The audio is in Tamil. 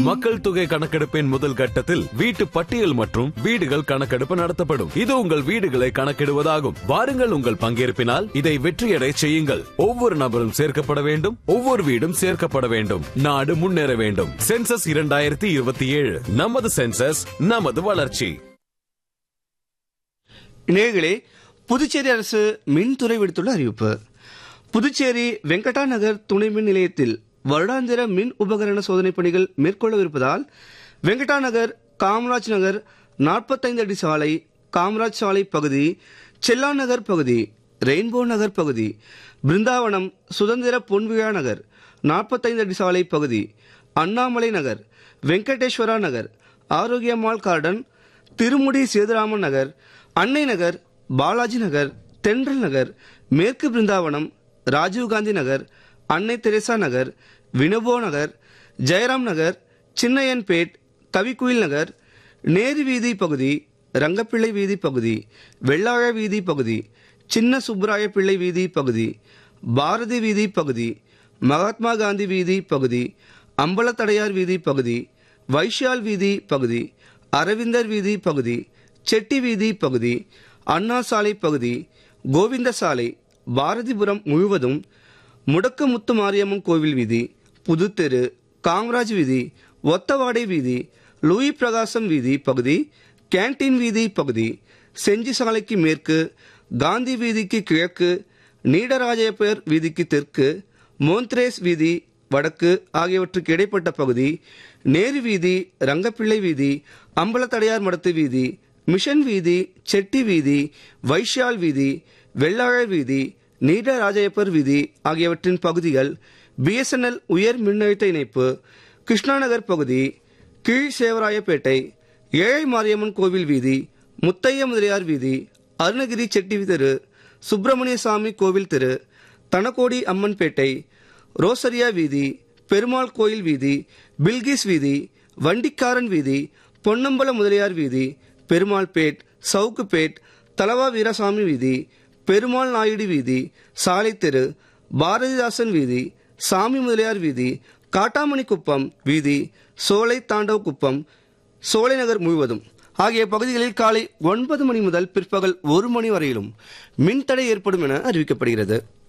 மக்கள் தொகை கணக்கெடுப்பின் முதல் கட்டத்தில் வீட்டு பட்டியல் மற்றும் வீடுகள் கணக்கெடுப்பு நடத்தப்படும் இது உங்கள் வீடுகளை கணக்கிடுவதாகும் வாருங்கள் உங்கள் பங்கேற்பினால் இதை வெற்றியடை செய்யுங்கள் ஒவ்வொரு நபரும் சேர்க்கப்பட வேண்டும் ஒவ்வொரு வீடும் சேர்க்கப்பட வேண்டும் நாடு முன்னேற வேண்டும் சென்சஸ் இரண்டாயிரத்தி இருபத்தி ஏழு நமது சென்சஸ் நமது வளர்ச்சி நேர்களே புதுச்சேரி அரசு மின்துறை விடுத்துள்ள அறிவிப்பு புதுச்சேரி வெங்கடா நகர் துணை மின் நிலையத்தில் வருடாந்திர மின் உபகரண சோதனை பணிகள் மேற்கொள்ளவிருப்பதால் வெங்கடா நகர் காமராஜ் நகர் நாற்பத்தைந்து அடி சாலை காமராஜ் சாலை பகுதி செல்லா நகர் பகுதி ரெயின்போ நகர் பகுதி பிருந்தாவனம் சுதந்திர பொன்விழா நகர் நாற்பத்தைந்து அடி சாலை பகுதி அண்ணாமலை நகர் வெங்கடேஸ்வரா நகர் ஆரோக்கியம்மாள் கார்டன் திருமுடி சேதுராமன் நகர் அன்னை நகர் பாலாஜி நகர் தென்றல் நகர் மேற்கு பிருந்தாவனம் ராஜீவ்காந்தி நகர் அன்னை தெரேசா நகர் வினோபோ நகர் ஜெயராம் நகர் சின்னையன்பேட் கவிக்குயில் நகர் நேரு வீதி பகுதி ரங்கப்பிள்ளை வீதி பகுதி வெள்ளாழ வீதி பகுதி சின்ன சுப்பராய பிள்ளை வீதி பகுதி பாரதி வீதி பகுதி மகாத்மா காந்தி வீதி பகுதி அம்பலத்தடையார் வீதி பகுதி வைஷால் வீதி பகுதி அரவிந்தர் வீதி பகுதி செட்டி வீதி பகுதி அண்ணா சாலை பகுதி கோவிந்த சாலை பாரதிபுரம் முழுவதும் முடக்கு முத்து மாரியம்மன் கோவில் வீதி புதுத்தெரு காமராஜ் வீதி ஒத்தவாடை வீதி லூயி பிரகாசம் வீதி பகுதி கேண்டீன் வீதி பகுதி செஞ்சி சாலைக்கு மேற்கு காந்தி வீதிக்கு கிழக்கு நீடராஜயப்பர் வீதிக்கு தெற்கு மோந்த்ரேஸ் வீதி வடக்கு ஆகியவற்றுக்கு இடைப்பட்ட பகுதி நேரு வீதி ரங்கப்பிள்ளை வீதி அம்பலத்தடையார் மடத்து வீதி மிஷன் வீதி செட்டி வீதி வைஷால் வீதி வெள்ளாழ வீதி நீடராஜயப்பர் வீதி ஆகியவற்றின் பகுதிகள் பிஎஸ்என்எல் உயர் மின்னழுத்த இணைப்பு கிருஷ்ணாநகர் பகுதி கீழ் சேவராயப்பேட்டை ஏழை மாரியம்மன் கோவில் வீதி முத்தைய முதலியார் வீதி அருணகிரி செட்டி தெரு சுப்பிரமணிய சாமி கோவில் தெரு தனக்கோடி அம்மன்பேட்டை ரோசரியா வீதி பெருமாள் கோயில் வீதி பில்கிஸ் வீதி வண்டிக்காரன் வீதி பொன்னம்பல முதலியார் வீதி பெருமாள்பேட் சவுக்குப்பேட் தலவா வீரசாமி வீதி பெருமாள் நாயுடு வீதி சாலை தெரு பாரதிதாசன் வீதி சாமி முதலியார் வீதி காட்டாமணிக்குப்பம் வீதி சோலை தாண்டவ குப்பம் சோலை நகர் முழுவதும் ஆகிய பகுதிகளில் காலை ஒன்பது மணி முதல் பிற்பகல் ஒரு மணி வரையிலும் மின்தடை ஏற்படும் என அறிவிக்கப்படுகிறது